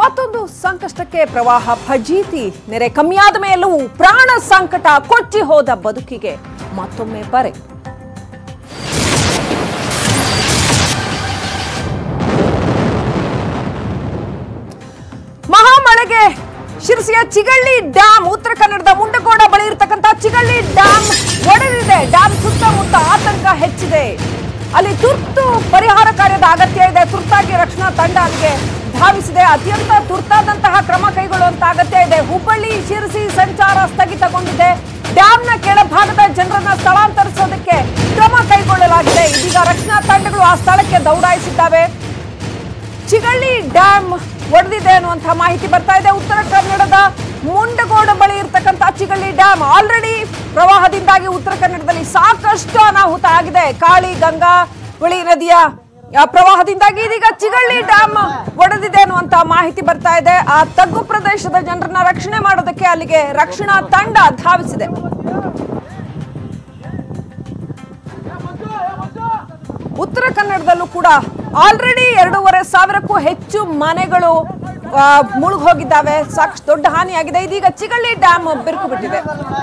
ಮತ್ತೊಂದು ಸಂಕಷ್ಟಕ್ಕೆ ಪ್ರವಾಹ ಫಜೀತಿ ನೆರೆ ಕಮ್ಮಿಯಾದ ಮೇಲೂ ಪ್ರಾಣ ಸಂಕಟ ಕೊಚ್ಚಿ ಹೋದ ಬದುಕಿಗೆ ಮತ್ತೊಮ್ಮೆ ಬರೆ ಮಹಾಮಳೆಗೆ ಶಿರಸಿಯ ಚಿಗಳ್ಳಿ ಡ್ಯಾಮ್ ಉತ್ತರ ಕನ್ನಡದ ಮುಂಡಗೋಡ ಬಳಿ ಇರತಕ್ಕಂತ ಚಿಗಳ್ಳಿ ಡ್ಯಾಮ್ ಒಡೆದಿದೆ ಡ್ಯಾಮ್ ಸುತ್ತಮುತ್ತ ಆತಂಕ ಹೆಚ್ಚಿದೆ ಅಲ್ಲಿ ತುರ್ತು ಪರಿಹಾರ ಕಾರ್ಯದ ಅಗತ್ಯ ಇದೆ ತುರ್ತಾಗಿ ರಕ್ಷಣಾ ತಂಡ ಅಲ್ಲಿಗೆ ಧಾವಿಸಿದೆ ಅತ್ಯಂತ ತುರ್ತಾದಂತಹ ಕ್ರಮ ಕೈಗೊಳ್ಳುವಂತ ಅಗತ್ಯ ಇದೆ ಹುಬ್ಬಳ್ಳಿ ಶಿರಸಿ ಸಂಚಾರ ಸ್ಥಗಿತಗೊಂಡಿದೆ ಡ್ಯಾಮ್ನ ಕೆಳಭಾಗದ ಜನರನ್ನ ಸ್ಥಳಾಂತರಿಸೋದಕ್ಕೆ ಕ್ರಮ ಕೈಗೊಳ್ಳಲಾಗಿದೆ ಇದೀಗ ರಕ್ಷಣಾ ತಂಡಗಳು ಆ ಸ್ಥಳಕ್ಕೆ ದೌಡಾಯಿಸಿದ್ದಾವೆ ಚಿಗಳ್ಳಿ ಡ್ಯಾಮ್ ಒಡೆದಿದೆ ಅನ್ನುವಂತಹ ಮಾಹಿತಿ ಬರ್ತಾ ಇದೆ ಉತ್ತರ ಕನ್ನಡದ ಮುಂಡಗೋಡ ಬಳಿ ಇರ್ತಕ್ಕಂಥ ಚಿಗಳ್ಳಿ ಡ್ಯಾಮ್ ಆಲ್ರೆಡಿ ಪ್ರವಾಹದಿಂದಾಗಿ ಉತ್ತರ ಕನ್ನಡದಲ್ಲಿ ಸಾಕಷ್ಟು ಅನಾಹುತ ಆಗಿದೆ ಕಾಳಿ ಗಂಗಾ ಹುಳಿ ನದಿಯ ಆ, ಪ್ರವಾಹದಿಂದಾಗಿ ಇದೀಗ ಚಿಗಳ್ಳಿ ಡ್ಯಾಮ್ ಒಡೆದಿದೆ ಅನ್ನುವಂತಹ ಮಾಹಿತಿ ಬರ್ತಾ ಇದೆ ಆ ತಗ್ಗು ಪ್ರದೇಶದ ಜನರನ್ನ ರಕ್ಷಣೆ ಮಾಡೋದಕ್ಕೆ ಅಲ್ಲಿಗೆ ರಕ್ಷಣಾ ತಂಡ ಧಾವಿಸಿದೆ ಉತ್ತರ ಕನ್ನಡದಲ್ಲೂ ಕೂಡ ಆಲ್ರೆಡಿ ಎರಡೂವರೆ ಸಾವಿರಕ್ಕೂ ಹೆಚ್ಚು ಮನೆಗಳು ಆ, ಮುಳುಗ್ ಹೋಗಿದ್ದಾವೆ ಸಾಕಷ್ಟು ದೊಡ್ಡ ಹಾನಿಯಾಗಿದೆ ಇದೀಗ ಚಿಗಳ್ಳಿ ಡ್ಯಾಮ್ ಬಿರುಕು ಬಿಟ್ಟಿದೆ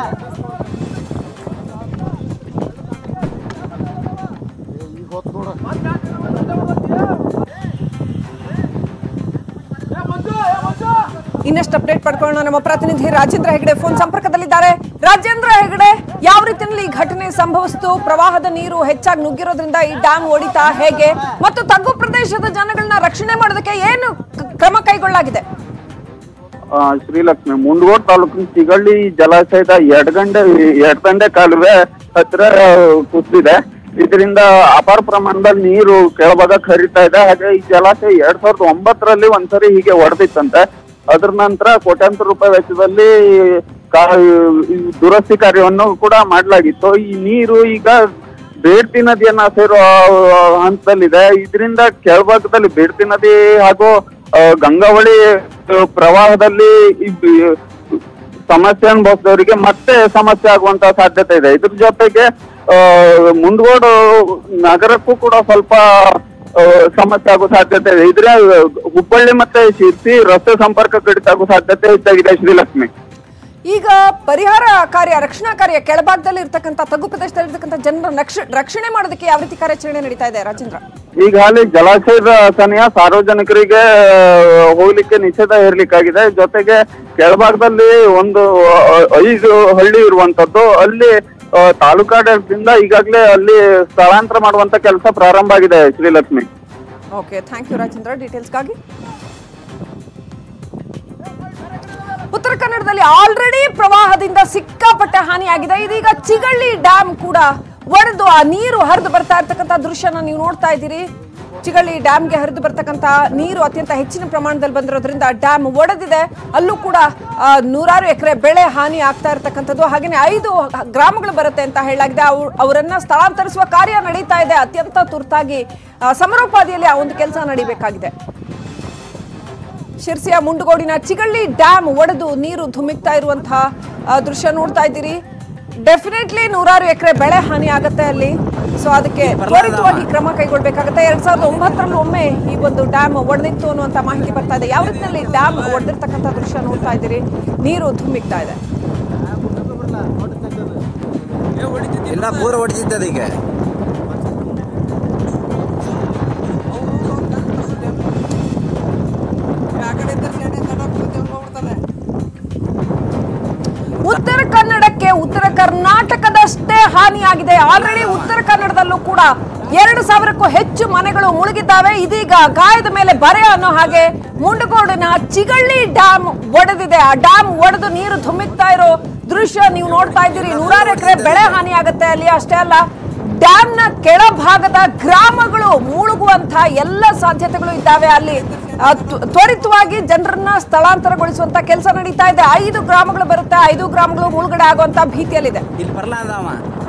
ಇನ್ನಷ್ಟು ಅಪ್ಡೇಟ್ ಪಡ್ಕೊಳ್ಳೋಣ ನಮ್ಮ ಪ್ರತಿನಿಧಿ ರಾಜೇಂದ್ರ ಹೆಗಡೆ ಫೋನ್ ಸಂಪರ್ಕದಲ್ಲಿದ್ದಾರೆ ರಾಜೇಂದ್ರ ಹೆಗಡೆ ಯಾವ ರೀತಿಯಲ್ಲಿ ಈ ಘಟನೆ ಸಂಭವಿಸಿತು ಪ್ರವಾಹದ ನೀರು ಹೆಚ್ಚಾಗಿ ನುಗ್ಗಿರೋದ್ರಿಂದ ಈ ಡ್ಯಾಮ್ ಒಡಿತಾ ಹೇಗೆ ಮತ್ತು ತಗ್ಗು ಪ್ರದೇಶದ ಜನಗಳನ್ನ ರಕ್ಷಣೆ ಮಾಡೋದಕ್ಕೆ ಏನು ಕ- ಕ್ರಮ ಕೈಗೊಳ್ಳಲಾಗಿದೆ ಆ, ಶ್ರೀಲಕ್ಷ್ಮಿ ಮುಂಡಗೋಡ್ ತಾಲೂಕಿನ ಚಿಗಳ್ಳಿ ಜಲಾಶಯದ ಎಡಗಂಡೆ ಎಡದಂಡೆ ಕಾಲುವೆ ಹತ್ರ ಕುಸಿದಿದೆ ಇದರಿಂದ ಅಪಾರ ಪ್ರಮಾಣದಲ್ಲಿ ನೀರು ಕೆಳಭಾಗಕ್ಕೆ ಹರಿತಾ ಇದೆ ಹಾಗೆ ಈ ಜಲಾಶಯ ಎರಡ್ ಸಾವಿರದ ಒಂಬತ್ತರಲ್ಲಿ ಒಂದ್ಸರಿ ಹೀಗೆ ಒಡೆದಿತ್ತಂತೆ ಅದ್ರ ನಂತರ ಕೋಟ್ಯಾಂತರ ರೂಪಾಯಿ ವೆಚ್ಚದಲ್ಲಿ ಕಾ- ಈ ದುರಸ್ತಿ ಕಾರ್ಯವನ್ನು ಕೂಡ ಮಾಡಲಾಗಿತ್ತು ಈ ನೀರು ಈಗ ಬೇಡ್ತಿ ನದಿಯನ್ನ ಸೇರೋ ಹಂತದಲ್ಲಿದೆ ಇದರಿಂದ ಕೆಳಭಾಗದಲ್ಲಿ ಬೇಡ್ತಿ ನದಿ ಹಾಗೂ ಆ, ಗಂಗಾವಳಿ ಆ, ಪ್ರವಾಹದಲ್ಲಿ ಈ ಬಿ- ಸಮಸ್ಯೆ ಅನುಭವಿಸಿದವರಿಗೆ ಮತ್ತೆ ಸಮಸ್ಯೆ ಆಗುವಂತ ಸಾಧ್ಯತೆ ಇದೆ ಇದ್ರ ಜೊತೆಗೆ ಆ, ಮುಂಡಗೋಡು ನಗರಕ್ಕೂ ಕೂಡ ಸ್ವಲ್ಪ ಆ, ಸಮಸ್ಯೆ ಆಗೋ ಸಾಧ್ಯತೆ ಇದೆ ಇದ್ರೆ ಹುಬ್ಬಳ್ಳಿ ಮತ್ತೆ ಶಿರ್ಸಿ ರಸ್ತೆ ಸಂಪರ್ಕ ಕಡಿತ ಆಗೋ ಸಾಧ್ಯತೆ ಹೆಚ್ಚಾಗಿದೆ ಶ್ರೀಲಕ್ಷ್ಮಿ ಈಗ ಪರಿಹಾರ ಕಾರ್ಯ ರಕ್ಷಣಾ ಕಾರ್ಯ ಕೆಳಭಾಗದಲ್ಲಿ ಇರ್ತಕ್ಕಂಥ ತಗ್ಗು ಪ್ರದೇಶದಲ್ಲಿ ಇರ್ತಕ್ಕಂಥ ಜನರ ರಕ್ಷ- ರಕ್ಷಣೆ ಮಾಡೋದಕ್ಕೆ ಯಾವ ರೀತಿ ಕಾರ್ಯಾಚರಣೆ ನಡೀತಾ ಇದೆ ರಾಜೇಂದ್ರ ಈಗ ಅಲ್ಲಿ ಜಲಾಶಯದ ಸನಿಹ ಸಾರ್ವಜನಿಕರಿಗೆ ಆ, ಹೋಗ್ಲಿಕ್ಕೆ ನಿಷೇಧ ಹೇರ್ಲಿಕ್ಕಾಗಿದೆ ಜೊತೆಗೆ ಕೆಳಭಾಗದಲ್ಲಿ ಒಂದು ಆ, ಐದು ಹಳ್ಳಿ ಇರುವಂತದ್ದು ಅಲ್ಲಿ ಆ, ತಾಲೂಕಾಡಳಿತದಿಂದ ಈಗಾಗಲೇ ಅಲ್ಲಿ ಸ್ಥಳಾಂತರ ಮಾಡುವಂತ ಕೆಲಸ ಪ್ರಾರಂಭ ಆಗಿದೆ Srilakshmi okay thank you Rajendra ಡೀಟೇಲ್ಸ್ಗಾಗಿ ಉತ್ತರ ಕನ್ನಡದಲ್ಲಿ ಆಲ್ರೆಡಿ ಪ್ರವಾಹದಿಂದ ಸಿಕ್ಕಾಪಟ್ಟೆ ಹಾನಿಯಾಗಿದೆ ಇದೀಗ ಚಿಗಳ್ಳಿ ಡ್ಯಾಮ್ ಕೂಡ ಒಡೆದು ಆ ನೀರು ಹರಿದು ಬರ್ತಾ ಇರ್ತಕ್ಕಂಥ ದೃಶ್ಯನ ನೀವು ನೋಡ್ತಾ ಇದ್ದೀರಿ ಚಿಗಳ್ಳಿ ಡ್ಯಾಮ್ಗೆ ಹರಿದು ಬರ್ತಕ್ಕಂಥ ನೀರು ಅತ್ಯಂತ ಹೆಚ್ಚಿನ ಪ್ರಮಾಣದಲ್ಲಿ ಬಂದಿರೋದ್ರಿಂದ ಡ್ಯಾಮ್ ಒಡೆದಿದೆ ಅಲ್ಲೂ ಕೂಡ ಆ, ನೂರಾರು ಎಕರೆ ಬೆಳೆ ಹಾನಿ ಆಗ್ತಾ ಇರ್ತಕ್ಕಂಥದ್ದು ಹಾಗೆಯೇ ಐದು ಗ್ರಾಮಗಳು ಬರುತ್ತೆ ಅಂತ ಹೇಳಲಾಗಿದೆ ಅವ್- ಅವರನ್ನ ಸ್ಥಳಾಂತರಿಸುವ ಕಾರ್ಯ ನಡೀತಾ ಇದೆ ಅತ್ಯಂತ ತುರ್ತಾಗಿ ಆ, ಸಮರೋಪಾದಿಯಲ್ಲಿ ಆ ಒಂದು ಕೆಲಸ ನಡೀಬೇಕಾಗಿದೆ ಶಿರ್ಸಿಯ ಮುಂಡಗೋಡಿನ ಚಿಗಳ್ಳಿ ಡ್ಯಾಮ್ ಒಡೆದು ನೀರು ಧುಮ್ಮಿಕ್ತಾ ಇರುವಂತಹ ಆ, ದೃಶ್ಯ ನೋಡ್ತಾ ಇದ್ದೀರಿ ಡೆಫಿನೆಟ್ಲಿ ನೂರಾರು ಎಕರೆ ಬೆಳೆ ಹಾನಿ ಆಗುತ್ತೆ ಅಲ್ಲಿ ಸೊ ಅದಕ್ಕೆ ತ್ವರಿತವಾಗಿ ಕ್ರಮ ಕೈಗೊಳ್ಬೇಕಾಗುತ್ತೆ ಎರಡ್ ಸಾವಿರದ ಒಂಬತ್ತರಲ್ಲಿ ಒಮ್ಮೆ ಈ ಒಂದು ಡ್ಯಾಮ್ ಒಡೆದಿತ್ತು ಅನ್ನುವಂತ ಮಾಹಿತಿ ಬರ್ತಾ ಇದೆ ಯಾವ ರೀತಿಯಲ್ಲಿ ಡ್ಯಾಮ್ ಒಡೆದಿರ್ತಕ್ಕಂಥ ದೃಶ್ಯ ನೋಡ್ತಾ ಇದ್ದೀರಿ ನೀರು ಧುಮ್ಮಿಕ್ತಾ ಇದೆ ಇಲ್ಲ ಪೂರ ಹೊಡಿತಿದ್ದದ ಈಗ ಉತ್ತರ ಕನ್ನಡಕ್ಕೆ ಉತ್ತರ ಕರ್ನಾಟಕದಷ್ಟೇ ಹಾನಿಯಾಗಿದೆ ಆಲ್ರೆಡಿ ಉತ್ತರ ಕನ್ನಡದಲ್ಲೂ ಕೂಡ ಎರಡು ಸಾವಿರಕ್ಕೂ ಹೆಚ್ಚು ಮನೆಗಳು ಮುಳುಗಿದ್ದಾವೆ ಇದೀಗ ಗಾಯದ ಮೇಲೆ ಬರೆ ಅನ್ನೋ ಹಾಗೆ ಮುಂಡಗೋಡಿನ ಚಿಗಳ್ಳಿ ಡ್ಯಾಮ್ ಒಡೆದಿದೆ ಆ ಡ್ಯಾಮ್ ಒಡೆದು ನೀರು ಧುಮ್ಮಿಕ್ತಾ ಇರೋ ದೃಶ್ಯ ನೀವು ನೋಡ್ತಾ ಇದ್ದೀರಿ ನೂರಾರು ಎಕರೆ ಬೆಳೆ ಹಾನಿ ಆಗುತ್ತೆ ಅಲ್ಲಿ ಅಷ್ಟೇ ಅಲ್ಲ ಡ್ಯಾಮ್ನ ಕೆಳಭಾಗದ ಗ್ರಾಮಗಳು ಮುಳುಗುವಂತ ಎಲ್ಲ ಸಾಧ್ಯತೆಗಳು ಇದ್ದಾವೆ ಅಲ್ಲಿ ಆ, ತ್ವ- ತ್ವರಿತವಾಗಿ ಜನರನ್ನ ಸ್ಥಳಾಂತರಗೊಳಿಸುವಂತ ಕೆಲಸ ನಡೀತಾ ಇದೆ ಐದು ಗ್ರಾಮಗಳು ಬರುತ್ತೆ ಐದು ಗ್ರಾಮಗಳು ಮುಳುಗಡೆ ಆಗುವಂತ ಭೀತಿಯಲ್ಲಿದೆ ಇಲ್ಲಿ ಬರಲ್ಲ ಅಂದವ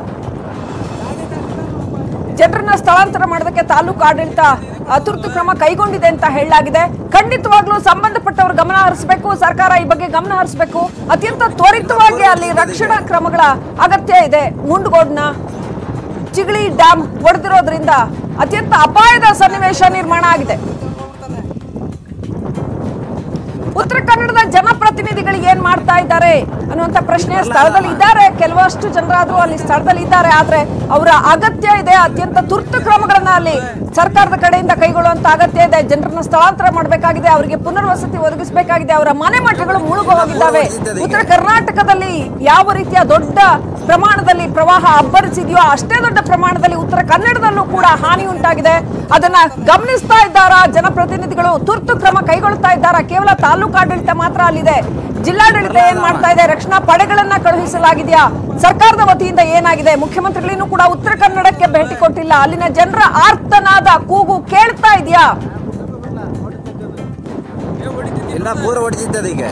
ಜನರನ್ನ ಸ್ಥಳಾಂತರ ಮಾಡೋದಕ್ಕೆ ತಾಲೂಕು ಆಡಳಿತ ಆ, ತುರ್ತು ಕ್ರಮ ಕೈಗೊಂಡಿದೆ ಅಂತ ಹೇಳಲಾಗಿದೆ ಖಂಡಿತವಾಗ್ಲೂ ಸಂಬಂಧಪಟ್ಟವರು ಗಮನ ಹರಿಸಬೇಕು ಸರ್ಕಾರ ಈ ಬಗ್ಗೆ ಗಮನ ಹರಿಸಬೇಕು ಅತ್ಯಂತ ತ್ವರಿತವಾಗಿ ಅಲ್ಲಿ ರಕ್ಷಣಾ ಕ್ರಮಗಳ ಅಗತ್ಯ ಇದೆ ಮುಂಡಗೋಡ್ನ ಚಿಗಳಿ ಡ್ಯಾಮ್ ಒಡೆದಿರೋದ್ರಿಂದ ಅತ್ಯಂತ ಅಪಾಯದ ಸನ್ನಿವೇಶ ನಿರ್ಮಾಣ ಆಗಿದೆ ಉತ್ತರ ಕನ್ನಡದ ಜನಪ್ರತಿನಿಧಿಗಳು ಏನ್ ಮಾಡ್ತಾ ಇದ್ದಾರೆ ಅನ್ನುವಂತ ಪ್ರಶ್ನೆ ಸ್ಥಳದಲ್ಲಿ ಇದ್ದಾರೆ ಕೆಲವಷ್ಟು ಜನರಾದ್ರೂ ಅಲ್ಲಿ ಸ್ಥಳದಲ್ಲಿ ಇದ್ದಾರೆ ಆದ್ರೆ ಅವರ ಅಗತ್ಯ ಇದೆ ಅತ್ಯಂತ ತುರ್ತು ಕ್ರಮಗಳನ್ನ ಅಲ್ಲಿ ಸರ್ಕಾರದ ಕಡೆಯಿಂದ ಕೈಗೊಳ್ಳುವಂತ ಅಗತ್ಯ ಇದೆ ಜನರನ್ನ ಸ್ಥಳಾಂತರ ಮಾಡಬೇಕಾಗಿದೆ ಅವರಿಗೆ ಪುನರ್ವಸತಿ ಒದಗಿಸಬೇಕಾಗಿದೆ ಅವರ ಮನೆ ಮಠಗಳು ಮುಳುಗು ಹೋಗಿದ್ದಾವೆ ಉತ್ತರ ಕರ್ನಾಟಕದಲ್ಲಿ ಯಾವ ರೀತಿಯ ದೊಡ್ಡ ಪ್ರಮಾಣದಲ್ಲಿ ಪ್ರವಾಹ ಅಬ್ಬರಿಸಿದೆಯೋ ಅಷ್ಟೇ ದೊಡ್ಡ ಪ್ರಮಾಣದಲ್ಲಿ ಉತ್ತರ ಕನ್ನಡದಲ್ಲೂ ಕೂಡ ಹಾನಿ ಉಂಟಾಗಿದೆ ಅದನ್ನ ಗಮನಿಸ್ತಾ ಇದ್ದಾರಾ ಜನಪ್ರತಿನಿಧಿಗಳು ತುರ್ತು ಕ್ರಮ ಕೈಗೊಳ್ತಾ ಇದ್ದಾರಾ ಕೇವಲ ತಾಲೂಕು ಆಡಳಿತ ಮಾತ್ರ ಅಲ್ಲಿದೆ ಜಿಲ್ಲಾಡಳಿತ ಏನ್ ಮಾಡ್ತಾ ಇದೆ ರಕ್ಷಣಾ ಪಡೆಗಳನ್ನ ಕಳುಹಿಸಲಾಗಿದೆಯಾ ಸರ್ಕಾರದ ವತಿಯಿಂದ ಏನಾಗಿದೆ ಮುಖ್ಯಮಂತ್ರಿಗಳಿನ್ನೂ ಕೂಡ ಉತ್ತರ ಕನ್ನಡಕ್ಕೆ ಭೇಟಿ ಕೊಟ್ಟಿಲ್ಲ ಅಲ್ಲಿನ ಜನರ ಆರ್ತನಾದ ಕೂಗು ಕೇಳ್ತಾ ಇದೆಯಾ ಎಲ್ಲ ಪೂರ ಹೊಡಿತಿದ್ದದ ಈಗ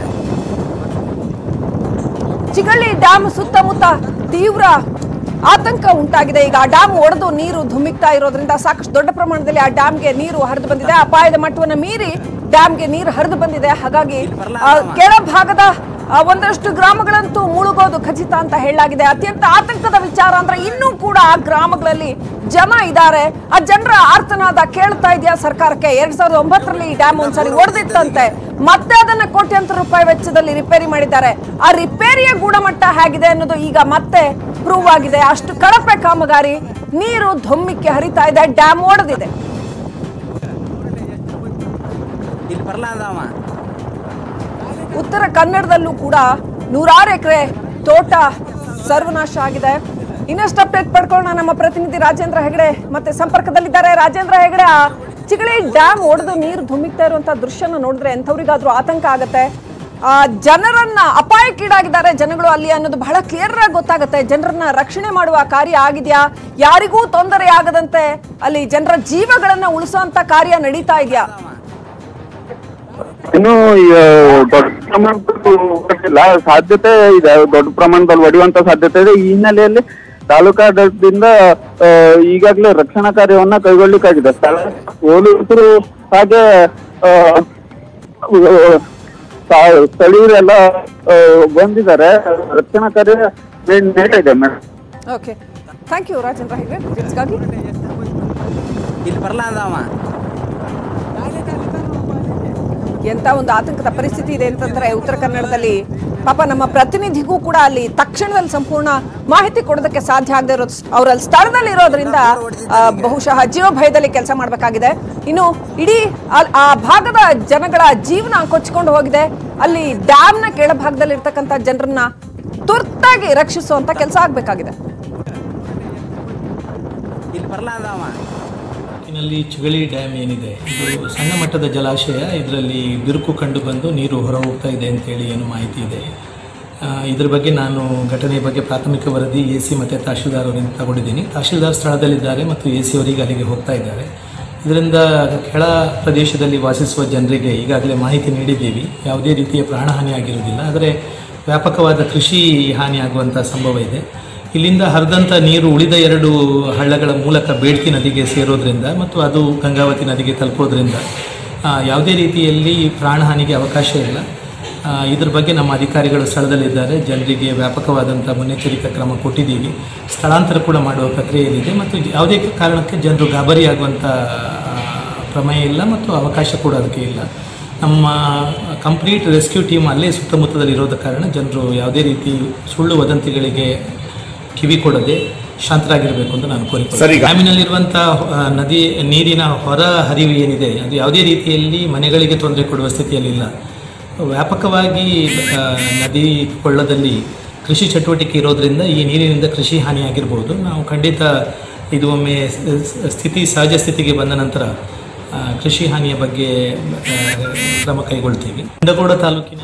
ಚಿಗಳ್ಳಿ ಡ್ಯಾಮ್ ಸುತ್ತಮುತ್ತ ತೀವ್ರ ಆತಂಕ ಉಂಟಾಗಿದೆ ಈಗ ಆ ಡ್ಯಾಮ್ ಒಡೆದು ನೀರು ಧುಮ್ಮಿಕ್ತಾ ಇರೋದ್ರಿಂದ ಸಾಕಷ್ಟು ದೊಡ್ಡ ಪ್ರಮಾಣದಲ್ಲಿ ಆ ಡ್ಯಾಮ್ಗೆ ನೀರು ಹರಿದು ಬಂದಿದೆ ಅಪಾಯದ ಮಟ್ಟವನ್ನು ಮೀರಿ ಡ್ಯಾಮ್ಗೆ ನೀರು ಹರಿದು ಬಂದಿದೆ ಹಾಗಾಗಿ ಆ, ಕೆಳಭಾಗದ ಆ, ಒಂದಷ್ಟು ಗ್ರಾಮಗಳಂತೂ ಮುಳುಗೋದು ಖಚಿತ ಅಂತ ಹೇಳಲಾಗಿದೆ ಅತ್ಯಂತ ಆತಂಕದ ವಿಚಾರ ಅಂದ್ರೆ ಇನ್ನೂ ಕೂಡ ಆ ಗ್ರಾಮಗಳಲ್ಲಿ ಜನ ಇದ್ದಾರೆ ಆ ಜನರ ಆರ್ತನಾದ ಕೇಳ್ತಾ ಇದೆಯಾ ಸರ್ಕಾರಕ್ಕೆ ಎರಡ್ ಸಾವಿರದ ಒಂಬತ್ತರಲ್ಲಿ ಈ ಡ್ಯಾಮ್ ಒಂದ್ಸರಿ ಒಡೆದಿತ್ತಂತೆ ಮತ್ತೆ ಅದನ್ನ ಕೋಟ್ಯಾಂತರ ರೂಪಾಯಿ ವೆಚ್ಚದಲ್ಲಿ ರಿಪೇರಿ ಮಾಡಿದ್ದಾರೆ ಆ ರಿಪೇರಿಯ ಗುಣಮಟ್ಟ ಹೇಗಿದೆ ಅನ್ನೋದು ಈಗ ಮತ್ತೆ ಪ್ರೂವ್ ಆಗಿದೆ ಅಷ್ಟು ಕಳಪೆ ಕಾಮಗಾರಿ ನೀರು ಧೊಮ್ಮಿಕ್ಕೆ ಹರಿತಾ ಇದೆ ಡ್ಯಾಮ್ ಒಡೆದಿದೆ ಇಲ್ಲಿ ಬರಲ್ಲ ಅಂದವ ಉತ್ತರ ಕನ್ನಡದಲ್ಲೂ ಕೂಡ ನೂರಾರು ಎಕರೆ ತೋಟ ಸರ್ವನಾಶ ಆಗಿದೆ ಇನ್ನಷ್ಟು ಅಪ್ಡೇಟ್ ಪಡ್ಕೊಳ್ಳೋಣ ನಮ್ಮ ಪ್ರತಿನಿಧಿ ರಾಜೇಂದ್ರ ಹೆಗಡೆ ಮತ್ತೆ ಸಂಪರ್ಕದಲ್ಲಿದ್ದಾರೆ ರಾಜೇಂದ್ರ ಹೆಗಡೆ ಆ ಚಿಗಳಿ ಡ್ಯಾಮ್ ಒಡೆದು ನೀರು ಧುಮ್ಮಿಕ್ತಾ ಇರುವಂತ ದೃಶ್ಯನ ನೋಡಿದ್ರೆ ಎಂಥವ್ರಿಗಾದ್ರೂ ಆತಂಕ ಆಗತ್ತೆ ಆ ಜನರನ್ನ ಅಪಾಯಕ್ಕೀಡಾಗಿದ್ದಾರೆ ಜನಗಳು ಅಲ್ಲಿ ಅನ್ನೋದು ಬಹಳ ಕ್ಲಿಯರ್ ಆಗಿ ಗೊತ್ತಾಗುತ್ತೆ ಜನರನ್ನ ರಕ್ಷಣೆ ಮಾಡುವ ಕಾರ್ಯ ಆಗಿದೆಯಾ ಯಾರಿಗೂ ತೊಂದರೆ ಆಗದಂತೆ ಅಲ್ಲಿ ಜನರ ಜೀವಗಳನ್ನ ಉಳಿಸುವಂತ ಕಾರ್ಯ ನಡೀತಾ ಇದೆಯಾ ಇನ್ನು ಈ, ದೊಡ್ಡ ಪ್ರಮಾಣದಲ್ಲಿ ಹೊಡೆದಿಲ್ಲ ಸಾಧ್ಯತೆ ಇದೆ ದೊಡ್ಡ ಪ್ರಮಾಣದಲ್ಲಿ ಹೊಡೆಯುವಂತ ಸಾಧ್ಯತೆ ಇದೆ ಈ ಹಿನ್ನೆಲೆಯಲ್ಲಿ ತಾಲೂಕಾಡಳಿತದಿಂದ ಆ, ಈಗಾಗಲೇ ರಕ್ಷಣಾ ಕಾರ್ಯವನ್ನ ಕೈಗೊಳ್ಳಿಕ್ಕಾಗಿದೆ ಸ್ಥಳ ಪೊಲೀಸರು ಹಾಗೆ ಆ, ಸ್ಥ- ಸ್ಥಳೀಯರೆಲ್ಲ ಆ, ಬಂದಿದ್ದಾರೆ ರಕ್ಷಣಾ ಕಾರ್ಯ ನಡೀತಾ madam okay thank you Rajendra Hegde ಡೀಟೇಲ್ಸ್ಗಾಗಿ ಇಲ್ಲಿ ಬರಲ್ಲ ಅಂದವ ಎಂತ ಒಂದು ಆತಂಕದ ಪರಿಸ್ಥಿತಿ ಇದೆ ಅಂತಂದ್ರೆ ಉತ್ತರ ಕನ್ನಡದಲ್ಲಿ ಪಾಪ ನಮ್ಮ ಪ್ರತಿನಿಧಿಗೂ ಕೂಡ ಅಲ್ಲಿ ತಕ್ಷಣದಲ್ಲಿ ಸಂಪೂರ್ಣ ಮಾಹಿತಿ ಕೊಡೋದಕ್ಕೆ ಸಾಧ್ಯ ಆಗದೆ ಇರೋದು ಅವ್ರು ಅಲ್ಲಿ ಸ್ಥಳದಲ್ಲಿ ಇರೋದ್ರಿಂದ ಆ, ಬಹುಶಃ ಜೀವ ಭಯದಲ್ಲಿ ಕೆಲಸ ಮಾಡಬೇಕಾಗಿದೆ ಇನ್ನು ಇಡೀ ಆ- ಆ ಭಾಗದ ಜನಗಳ ಜೀವನ ಕೊಚ್ಕೊಂಡು ಹೋಗಿದೆ ಅಲ್ಲಿ ಡ್ಯಾಮ್ನ ಕೆಳಭಾಗದಲ್ಲಿ ಇರ್ತಕ್ಕಂಥ ಜನರನ್ನ ತುರ್ತಾಗಿ ರಕ್ಷಿಸುವಂತ ಕೆಲಸ ಆಗ್ಬೇಕಾಗಿದೆ ಇಲ್ಲಿ ಬರಲ್ಲ ಅಂದವ ತಾಲೂಕಿನಲ್ಲಿ ಚಿಗಳಿ ಡ್ಯಾಮ್ ಏನಿದೆ ಇದು ಸಣ್ಣ ಮಟ್ಟದ ಜಲಾಶಯ ಇದರಲ್ಲಿ ಬಿರುಕು ಕಂಡು ಬಂದು ನೀರು ಹೊರ ಹೋಗ್ತಾ ಇದೆ ಅಂತೇಳಿ ಏನು ಮಾಹಿತಿ ಇದೆ ಆ, ಇದ್ರ ಬಗ್ಗೆ ನಾನು ಘಟನೆ ಬಗ್ಗೆ ಪ್ರಾಥಮಿಕ ವರದಿ ಎ ಸಿ ಮತ್ತು ತಹಶೀಲ್ದಾರ್ ಅವರಿಂದ ತಗೊಂಡಿದ್ದೀನಿ ತಹಶೀಲ್ದಾರ್ ಸ್ಥಳದಲ್ಲಿದ್ದಾರೆ ಮತ್ತು ಎ ಸಿ ಅವರಿಗೆ ಅಲ್ಲಿಗೆ ಹೋಗ್ತಾ ಇದ್ದಾರೆ ಇದರಿಂದ ಕೆಳ ಪ್ರದೇಶದಲ್ಲಿ ವಾಸಿಸುವ ಜನರಿಗೆ ಈಗಾಗಲೇ ಮಾಹಿತಿ ನೀಡಿದ್ದೀವಿ ಯಾವುದೇ ರೀತಿಯ ಪ್ರಾಣಹಾನಿ ಆಗಿರುವುದಿಲ್ಲ ಆದರೆ ವ್ಯಾಪಕವಾದ ಕೃಷಿ ಹಾನಿಯಾಗುವಂಥ ಸಂಭವ ಇದೆ ಇಲ್ಲಿಂದ ಹರಿದಂಥ ನೀರು ಉಳಿದ ಎರಡು ಹಳ್ಳಗಳ ಮೂಲಕ ಬೇಡ್ತಿ ನದಿಗೆ ಸೇರೋದ್ರಿಂದ ಮತ್ತು ಅದು ಗಂಗಾವತಿ ನದಿಗೆ ತಲುಪೋದ್ರಿಂದ ಆ, ಯಾವುದೇ ರೀತಿಯಲ್ಲಿ ಪ್ರಾಣಹಾನಿಗೆ ಅವಕಾಶ ಇಲ್ಲ ಆ, ಇದ್ರ ಬಗ್ಗೆ ನಮ್ಮ ಅಧಿಕಾರಿಗಳು ಸ್ಥಳದಲ್ಲಿದ್ದಾರೆ ಜನರಿಗೆ ವ್ಯಾಪಕವಾದಂಥ ಮುನ್ನೆಚ್ಚರಿಕಾ ಕ್ರಮ ಕೊಟ್ಟಿದ್ದೀವಿ ಸ್ಥಳಾಂತರ ಕೂಡ ಮಾಡುವ ಪ್ರಕ್ರಿಯೆಯಲ್ಲಿದೆ ಮತ್ತು ಯಾವುದೇ ಕಾರಣಕ್ಕೆ ಜನರು ಗಾಬರಿಯಾಗುವಂಥ ಆ, ಪ್ರಮೇಯ ಇಲ್ಲ ಮತ್ತು ಅವಕಾಶ ಕೂಡ ಅದಕ್ಕೆ ಇಲ್ಲ ನಮ್ಮ ಕಂಪ್ಲೀಟ್ ರೆಸ್ಕ್ಯೂ ಟೀಮ್ ಅಲ್ಲೇ ಸುತ್ತಮುತ್ತದಲ್ಲಿ ಇರೋದ ಕಾರಣ ಜನರು ಯಾವುದೇ ರೀತಿ ಸುಳ್ಳು ವದಂತಿಗಳಿಗೆ ಕಿವಿ ಕೊಡದೆ ಶಾಂತರಾಗಿರಬೇಕು ಅಂತ ನಾನು ಕೋರಿಕೊಳ್ಳಿ ಡ್ಯಾಮಿನಲ್ಲಿರುವಂಥ ಆ, ನದಿ ನೀರಿನ ಹೊರ ಹರಿವು ಏನಿದೆ ಅದು ಯಾವುದೇ ರೀತಿಯಲ್ಲಿ ಮನೆಗಳಿಗೆ ತೊಂದರೆ ಕೊಡುವ ಸ್ಥಿತಿಯಲ್ಲಿಲ್ಲ ವ್ಯಾಪಕವಾಗಿ ಆ, ನದಿ ಕೊಳ್ಳದಲ್ಲಿ ಕೃಷಿ ಚಟುವಟಿಕೆ ಇರೋದ್ರಿಂದ ಈ ನೀರಿನಿಂದ ಕೃಷಿ ಹಾನಿಯಾಗಿರ್ಬೋದು ನಾವು ಖಂಡಿತ ಇದು ಒಮ್ಮೆ ಸ- ಸ- ಸ್ಥಿತಿ ಸಹಜ ಸ್ಥಿತಿಗೆ ಬಂದ ನಂತರ ಆ, ಕೃಷಿ ಹಾನಿಯ ಬಗ್ಗೆ ಆ, ಕ್ರಮ ಕೈಗೊಳ್ತೀವಿ ಕುಂದಗೋಡ ತಾಲೂಕಿನಲ್ಲಿ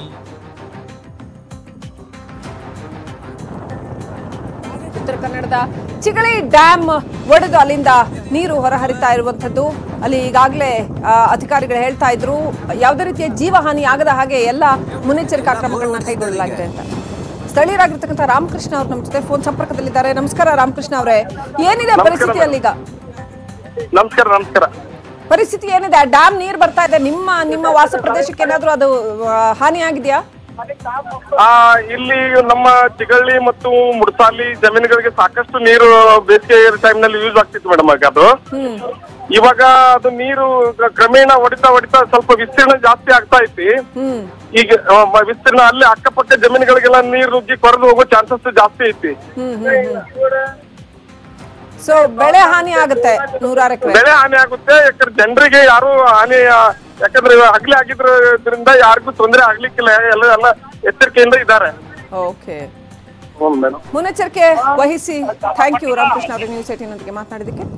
ಉತ್ತರ ಕನ್ನಡದ ಚಿಗಳಿ ಡ್ಯಾಮ್ ಒಡೆದು ಅಲ್ಲಿಂದ ನೀರು ಹೊರಹರಿತಾ ಇರುವಂತದ್ದು ಅಲ್ಲಿ ಈಗಾಗಲೇ ಆ, ಅಧಿಕಾರಿಗಳು ಹೇಳ್ತಾ ಇದ್ರು ಯಾವುದೇ ರೀತಿಯ ಜೀವಹಾನಿ ಆಗದ ಹಾಗೆ ಎಲ್ಲ ಮುನ್ನೆಚ್ಚರಿಕಾ ಕ್ರಮಗಳನ್ನ ಕೈಗೊಳ್ಳಲಾಗಿದೆ ಅಂತ ಸ್ಥಳೀಯರಾಗಿರ್ತಕ್ಕಂಥ ರಾಮಕೃಷ್ಣ ಅವರು ನಮ್ಮ ಜೊತೆ ಫೋನ್ ಸಂಪರ್ಕದಲ್ಲಿದ್ದಾರೆ ನಮಸ್ಕಾರ ರಾಮಕೃಷ್ಣ ಅವರೇ ಏನಿದೆ ಪರಿಸ್ಥಿತಿ ಅಲ್ಲೀಗ ನಮಸ್ಕಾರ ನಮಸ್ಕಾರ ಪರಿಸ್ಥಿತಿ ಏನಿದೆ ಆ ಡ್ಯಾಮ್ ನೀರು ಬರ್ತಾ ಇದೆ ನಿಮ್ಮ ನಿಮ್ಮ ವಾಸ ಪ್ರದೇಶಕ್ಕೆ ಏನಾದ್ರೂ ಅದು ಆ, ಹಾನಿ ಆಗಿದೆಯಾ ಆ ಇಲ್ಲಿ ನಮ್ಮ ಚಿಗಳ್ಳಿ ಮತ್ತು ಮುಡ್ಸಾಲಿ ಜಮೀನುಗಳಿಗೆ ಸಾಕಷ್ಟು ನೀರು ಬೇಸಿಗೆ ಟೈಮ್ ನಲ್ಲಿ ಯೂಸ್ ಆಗ್ತಿತ್ತು ಮೇಡಮ್ ಆಗ ಅದು ಇವಾಗ ಅದು ನೀರು ಕ- ಕ್ರಮೇಣ ಹೊಡಿತಾ ಹೊಡಿತಾ ಸ್ವಲ್ಪ ವಿಸ್ತೀರ್ಣ ಜಾಸ್ತಿ ಆಗ್ತಾ ಐತಿ ಹ್ಮ್ ಈಗ ಆ, ಮ- ವಿಸ್ತೀರ್ಣ ಅಲ್ಲಿ ಅಕ್ಕಪಕ್ಕ ಜಮೀನುಗಳಿಗೆಲ್ಲ ನೀರು ನುಗ್ಗಿ ಕೊರೆದು ಹೋಗೋ ಚಾನ್ಸಸ್ ಜಾಸ್ತಿ ಐತಿ ಹ್ಮ್ ಹ್ಮ್ ಸೊ ಬೆಳೆ ಹಾನಿ ಆಗುತ್ತೆ ನೂರಾರು ಎಕರೆ ಬೆಳೆ ಹಾನಿ ಆಗುತ್ತೆ ಯಾಕಂದ್ರೆ ಜನರಿಗೆ ಯಾರು ಹಾನಿ ಆ, ಯಾಕಂದ್ರೆ ಹಗ್ಲಿ ಆಗಿದ್ರಿಂದ ಯಾರಿಗೂ ತೊಂದರೆ ಆಗ್ಲಿಕ್ಕಿಲ್ಲ ಎಲ್ಲ ಎಲ್ಲ ಎಚ್ಚರಿಕೆಯಿಂದ ಇದ್ದಾರೆ ಓಕೆ ಹ್ಞೂ ಮೇಡಮ್ ಮುನ್ನೆಚ್ಚರಿಕೆ ವಹಿಸಿ ಥ್ಯಾಂಕ್ ಯು ರಾಮಕೃಷ್ಣ ಅವರೇ ನ್ಯೂಸ್ ಏಟಿನೊಂದಿಗೆ ಮಾತನಾಡಿದ್ದಕ್ಕೆ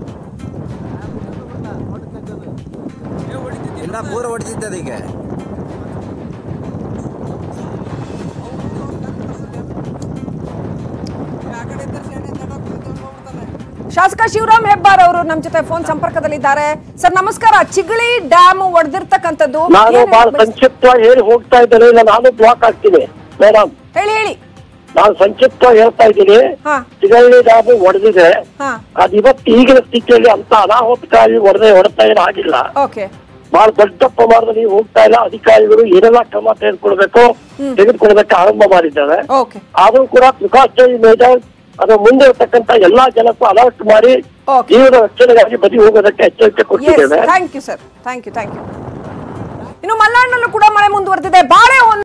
ಎಲ್ಲ ಪೂರ ಹೊಡಿತಿದ್ದದ ಈಗ ಶಾಸಕ ಶಿವರಾಮ್ ಹೆಬ್ಬಾರ್ ಅವರು ನಮ್ಮ ಜೊತೆ ಫೋನ್ ಸಂಪರ್ಕದಲ್ಲಿದ್ದಾರೆ ಸರ್ ನಮಸ್ಕಾರ ಚಿಗಳಿ ಡ್ಯಾಮ್ ಒಡೆದಿರ್ತಕ್ಕಂಥದ್ದು ನಾನು ಏನ್ ಬಹಳ ಹೇಳ್ಬೇಕು? ಸಂಕ್ಷಿಪ್ತವಾಗಿ ಹೇಳಿ ಹೋಗ್ತಾ ಇದ್ದೇನೆ ಇಲ್ಲ ನಾನು ಬ್ಲಾಕ್ ಆಗ್ತೀನಿ ಮೇಡಮ್ ಹೇಳಿ ಹೇಳಿ ನಾನು ಸಂಕ್ಷಿಪ್ತವಾಗಿ ಹೇಳ್ತಾ ಇದ್ದೀನಿ ಹಾ ಚಿಗಳ್ಳಿ ಡ್ಯಾಮ್ ಒಡೆದಿದೆ ಹಾ ಅದು ಇವತ್ತು ಈಗಿನ ಸ್ಥಿತಿಯಲ್ಲಿ ಅಂತ ಅನಾಹುತಕಾರಿ ಒಡೆದೇ ಹೊಡೆತಾ ಏನು ಆಗಿಲ್ಲ ಓಕೆ ಬಹಳ ದೊಡ್ಡ ಪ್ರಮಾಣದಲ್ಲಿ ಹೋಗ್ತಾ ಇಲ್ಲ ಅಧಿಕಾರಿಗಳು ಏನೆಲ್ಲ ಕ್ರಮ ತೆಗೆದುಕೊಳ್ಬೇಕು ತೆಗೆದುಕೊಳ್ಬೇಕು ಆರಂಭ ಮಾಡಿದ್ದಾರೆ ಓಕೆ ಆದ್ರೂ ಕೂಡ ಪ್ರಿಕಾಷನರಿ ಮೇಜರ್ ಅದು ಮುಂದೆ ಇರತಕ್ಕಂತ ಎಲ್ಲಾ ಜನಕ್ಕೂ ಅಲರ್ಟ್ ಮಾಡಿ Okay. ಜೀವನ ರಕ್ಷಣೆಗಾಗಿ ಬದಿ ಹೋಗೋದಕ್ಕೆ ಎಚ್ಚರಿಕೆ ಎಸ್ ಕೊಟ್ಟಿದ್ದೇವೆ thank you sir thank you thank you ಇನ್ನು ಮಲೆನಾಡಿನಲ್ಲೂ ಕೂಡ ಮಳೆ ಮುಂದುವರೆದಿದೆ ಬಾಳೆ